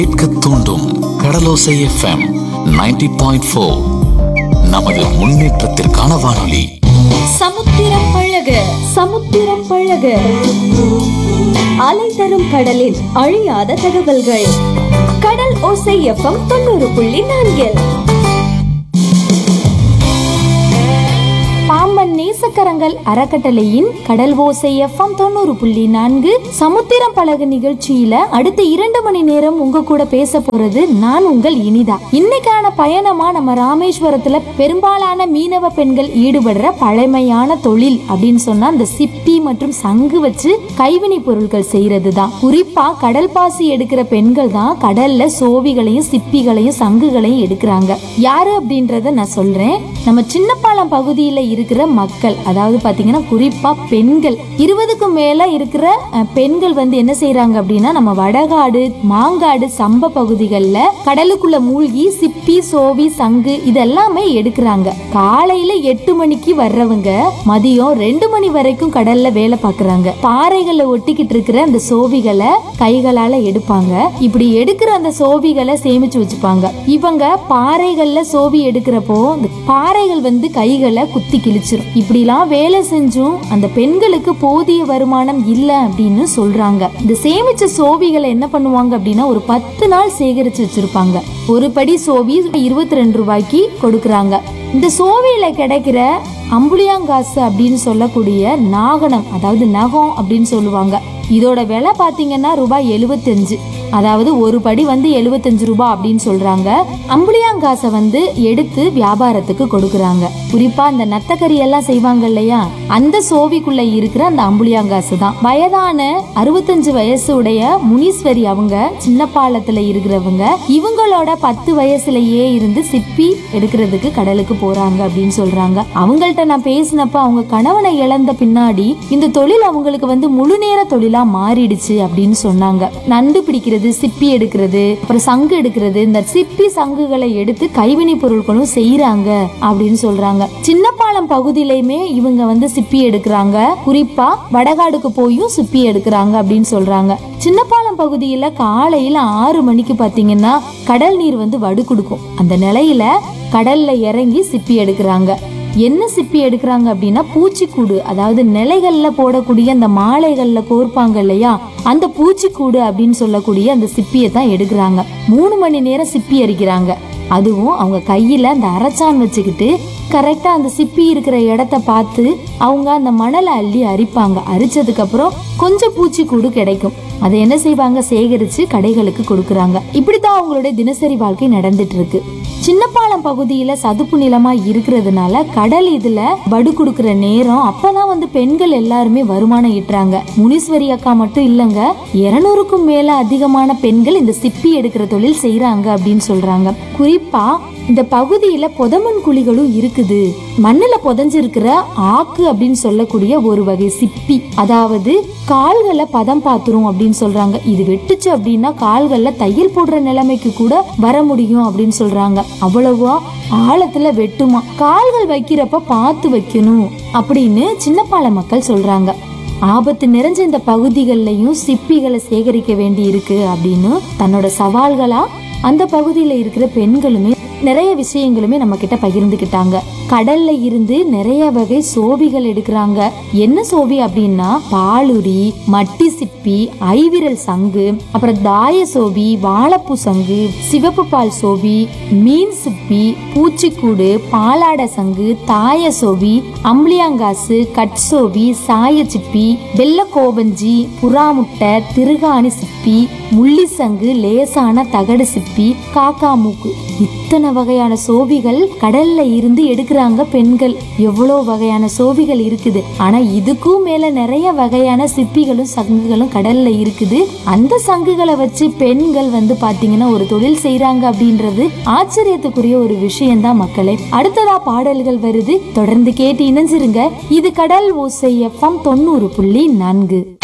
கேட்க தூண்டும் கடலோசை FM 90.4 point four நமது முன்னேற்றத்திற்கான வானொலி சமுத்திரம் பழக சமுத்திரம் பழக அலை தரும் கடலில் அழியாத தகவல்கள் கடல் ஓசை எஃப்எம் தொண்ணூறு புள்ளி நான்கில் பாம்பன் நேசக்கரங்கள் அறக்கட்டளையின் கடல் ஓசை எஃப்எம் தொண்ணூறு புள்ளி நான்கு சமுத்திரம் பழகு நிகழ்ச்சியில அடுத்த இரண்டு மணி நேரம் உங்க கூட பேச போறது நான் உங்கள் இனிதா இன்னைக்கான பயணமா நம்ம ராமேஸ்வரத்துல பெரும்பாலான மீனவ பெண்கள் ஈடுபடுற பழமையான தொழில் அப்படின்னு சொன்னா அந்த சிப்பி மற்றும் சங்கு வச்சு கைவினை பொருட்கள் செய்யறது தான் குறிப்பா கடல் பாசி எடுக்கிற பெண்கள் தான் கடல்ல சோவிகளையும் சிப்பிகளையும் சங்குகளையும் எடுக்கிறாங்க யாரு அப்படின்றத நான் சொல்றேன் நம்ம சின்னப்பாலம் பகுதியில இருக்கிற மக்கள் அதாவது பாத்தீங்கன்னா குறிப்பா பெண்கள் இருபதுக்கும் மேல இருக்கிற அஹ், பெண்கள் வந்து என்ன செய்யறாங்க அப்படின்னா நம்ம வடகாடு மாங்காடு சம்ப பகுதிகளில் கடலுக்குள்ள மூழ்கி சிப்பி சோவி சங்கு இதெல்லாமே எடுக்கிறாங்க காலையில எட்டு மணிக்கு வர்றவங்க மதியம் ரெண்டு மணி வரைக்கும் கடல்ல வேலை பார்க்கறாங்க பாறைகளை ஒட்டிக்கிட்டு இருக்கிற அந்த சோவிகளை கைகளால எடுப்பாங்க இப்படி எடுக்கிற அந்த சோவிகளை சேமிச்சு வச்சுப்பாங்க இவங்க பாறைகள்ல சோவி எடுக்கிறப்போ அந்த பாறைகள் வந்து கைகளை குத்தி கிழிச்சிரும் இப்படிலாம் வேலை செஞ்சும் அந்த பெண்களுக்கு போதிய வருமானம் இல்ல அப்படின்னு சொல்றாங்க இந்த சேமிச்ச சோவிகளை என்ன பண்ணுவாங்க அப்படின்னா ஒரு பத்து நாள் சேகரிச்சு வச்சிருப்பாங்க ஒரு படி சோவி இருபத்தி ரெண்டு ரூபாய்க்கு கொடுக்கறாங்க இந்த சோவியில கிடைக்கிற அம்புலியாங்காசு அப்படின்னு சொல்லக்கூடிய நாகனம் அதாவது நகம் அப்படின்னு சொல்லுவாங்க இதோட விலை பாத்தீங்கன்னா ரூபாய் எழுபத்தஞ்சு அதாவது ஒரு படி வந்து எழுபத்தஞ்சு ரூபாய் அப்படின்னு சொல்றாங்க அம்புலியாங்காசை வந்து எடுத்து வியாபாரத்துக்கு கொடுக்கறாங்க குறிப்பா அந்த நத்தக்கறி எல்லாம் செய்வாங்க இல்லையா அந்த சோவிக்குள்ள இருக்கிற அந்த அம்புலியாங்காசு தான் வயதான அறுபத்தஞ்சு வயசு உடைய முனீஸ்வரி அவங்க சின்ன பாலத்துல இருக்கிறவங்க இவங்களோட பத்து வயசுலயே இருந்து சிப்பி எடுக்கிறதுக்கு கடலுக்கு போறாங்க அப்படின்னு சொல்றாங்க அவங்கள்ட்ட நான் பேசினப்ப அவங்க கணவனை இழந்த பின்னாடி இந்த தொழில் அவங்களுக்கு வந்து முழு நேர தொழிலா மாறிடுச்சு அப்படின்னு சொன்னாங்க நண்டு பிடிக்கிறது சிப்பி எடுக்கிறது அப்புறம் சங்கு எடுக்கிறது இந்த சிப்பி சங்குகளை எடுத்து கைவினை பொருட்களும் செய்யறாங்க அப்படின்னு சொல்றாங்க சின்னப்பாலம் பகுதியிலையுமே இவங்க வந்து சிப்பி எடுக்கிறாங்க குறிப்பா வடகாடுக்கு போயும் சிப்பி எடுக்கிறாங்க அப்படின்னு சொல்றாங்க சின்னப்பாலம் பகுதியில காலையில ஆறு மணிக்கு பாத்தீங்கன்னா கடல் நீர் வந்து வடு கொடுக்கும் அந்த நிலையில கடல்ல இறங்கி சிப்பி எடுக்கிறாங்க என்ன சிப்பி எடுக்கிறாங்க அப்படின்னா பூச்சிக்கூடு அதாவது நிலைகள்ல போடக்கூடிய அந்த மாலைகள்ல கோர்ப்பாங்க இல்லையா அந்த பூச்சிக்கூடு அப்படின்னு சொல்லக்கூடிய அந்த சிப்பியை தான் எடுக்கிறாங்க மூணு மணி நேரம் சிப்பி அரிக்கிறாங்க அதுவும் அவங்க கையில அந்த அரைச்சான் வச்சுக்கிட்டு கரெக்டா அந்த சிப்பி இருக்கிற இடத்த பார்த்து அவங்க அந்த மணலை அள்ளி அரிப்பாங்க அரிச்சதுக்கு அப்புறம் கொஞ்சம் பூச்சிக்கூடு கிடைக்கும் அதை என்ன செய்வாங்க சேகரிச்சு கடைகளுக்கு கொடுக்கறாங்க இப்படித்தான் அவங்களுடைய தினசரி வாழ்க்கை நடந்துட்டு இருக்கு சின்னப்பாலம் பகுதியில சதுப்பு நிலமா இருக்கிறதுனால கடல் இதுல வடு கொடுக்கிற நேரம் அப்பதான் வந்து பெண்கள் எல்லாருமே வருமானம் ஈட்டுறாங்க முனீஸ்வரி அக்கா மட்டும் இல்லங்க இருநூறுக்கும் மேல அதிகமான பெண்கள் இந்த சிப்பி எடுக்கிற தொழில் செய்யறாங்க அப்படின்னு சொல்றாங்க குறிப்பா இந்த பகுதியில புதமண் குழிகளும் இருக்குது மண்ணுல புதைஞ்சிருக்கிற ஆக்கு அப்படின்னு சொல்லக்கூடிய ஒரு வகை சிப்பி அதாவது கால்களை பதம் பாத்துரும் அப்படின்னு சொல்றாங்க இது வெட்டுச்சு அப்படின்னா கால்கள்ல தையல் போடுற நிலைமைக்கு கூட வர முடியும் அப்படின்னு சொல்றாங்க அவ்வளவா ஆழத்துல வெட்டுமா கால்கள் வைக்கிறப்ப பார்த்து வைக்கணும் அப்படின்னு சின்னப்பால மக்கள் சொல்றாங்க ஆபத்து நிறைஞ்ச இந்த பகுதிகள்லயும் சிப்பிகளை சேகரிக்க வேண்டி இருக்கு அப்படின்னு தன்னோட சவால்களா அந்த பகுதியில இருக்கிற பெண்களுமே நிறைய விஷயங்களுமே நம்ம கிட்ட பகிர்ந்துக்கிட்டாங்க கடல்ல இருந்து நிறைய வகை சோபிகள் எடுக்கிறாங்க என்ன சோபி அப்படின்னா பாலுரி மட்டி சிப்பி ஐவிரல் சங்கு அப்புறம் தாய சோபி வாழைப்பூ சங்கு சிவப்பு பால் சோபி மீன் சிப்பி பூச்சிக்கூடு பாலாட சங்கு தாய சோபி அம்பளியாங்காசு கட்சோபி சாய சிப்பி வெள்ள கோவஞ்சி புறாமுட்டை திருகாணி சிப்பி முள்ளி சங்கு லேசான தகடு சிப்பி காக்கா மூக்கு இத்தனை வகையான சோவிகள் கடல்ல இருந்து எடுக்கிறாங்க பெண்கள் எவ்வளோ வகையான சோவிகள் இருக்குது ஆனா இதுக்கும் மேல நிறைய வகையான சிப்பிகளும் சங்குகளும் கடல்ல இருக்குது அந்த சங்குகளை வச்சு பெண்கள் வந்து பாத்தீங்கன்னா ஒரு தொழில் செய்றாங்க அப்படின்றது ஆச்சரியத்துக்குரிய ஒரு விஷயம்தான் மக்களே அடுத்ததா பாடல்கள் வருது தொடர்ந்து கேட்டு இணைஞ்சிருங்க இது கடல் ஓசை எஃப்எம் தொண்ணூறு புள்ளி நான்கு